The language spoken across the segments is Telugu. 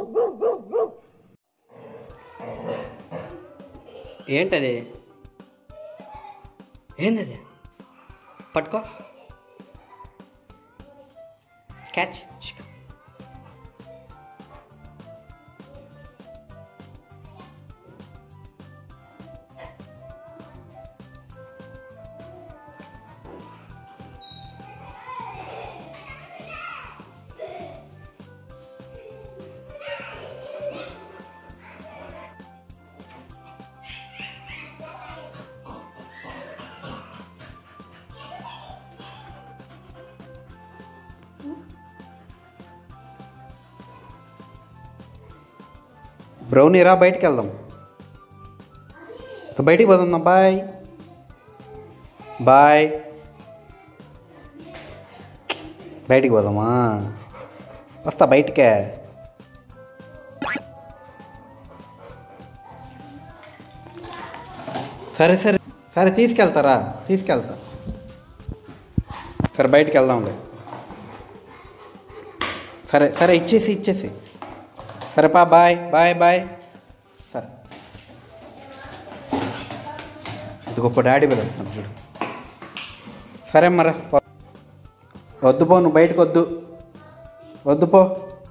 ఏంటది ఏందది పట్టుకో క్యాచ్ బ్రౌనీ రా బయటికి వెళ్దాం తో బయటికి పోతుందాం బాయ్ బాయ్ బయటికి పోదామా వస్తా బయటికే సరే సరే సరే తీసుకెళ్తారా తీసుకెళ్తా సరే బయటికి వెళ్దాంలే సరే సరే ఇచ్చేసి ఇచ్చేసి సరే పా బాయ్ బాయ్ బాయ్ సరే ఇది గొప్ప డాడీ పిలుస్తున్నాడు చూడు సరే మరా పో. వద్దు పో నువ్వు బయటకు వద్దు వద్దు పో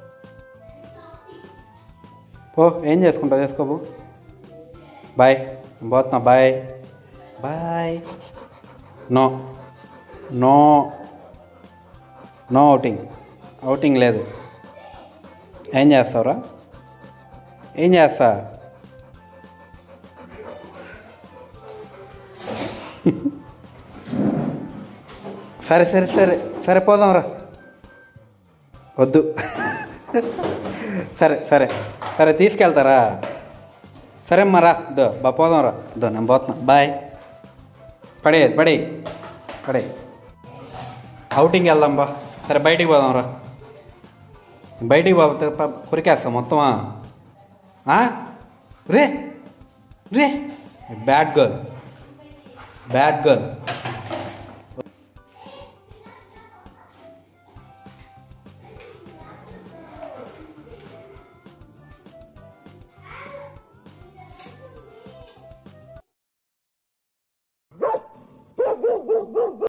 పో ఏం చేసుకుంటావు చేసుకోబు బాయ్ నేను పోతున్నా bye bye no no no outing outing లేదు ఏం చేస్తావురా ఏం చేస్తా సరే సరే సరే సరే పోదాంరా వద్దు సరే సరే సరే తీసుకెళ్తారా సరే అమ్మా రా దో బా పోదాంరా దో నేను పోతున్నా బాయ్ పడే పడే పడే అవుటింగ్ వెళ్దాం బా సరే బయటికి పోదాంరా బయటికి పోతే ప- కొరికేస్తా మొత్తమా ఆ? రే రే బ్యాడ్ గర్ల్ బ్యాడ్ గర్ల్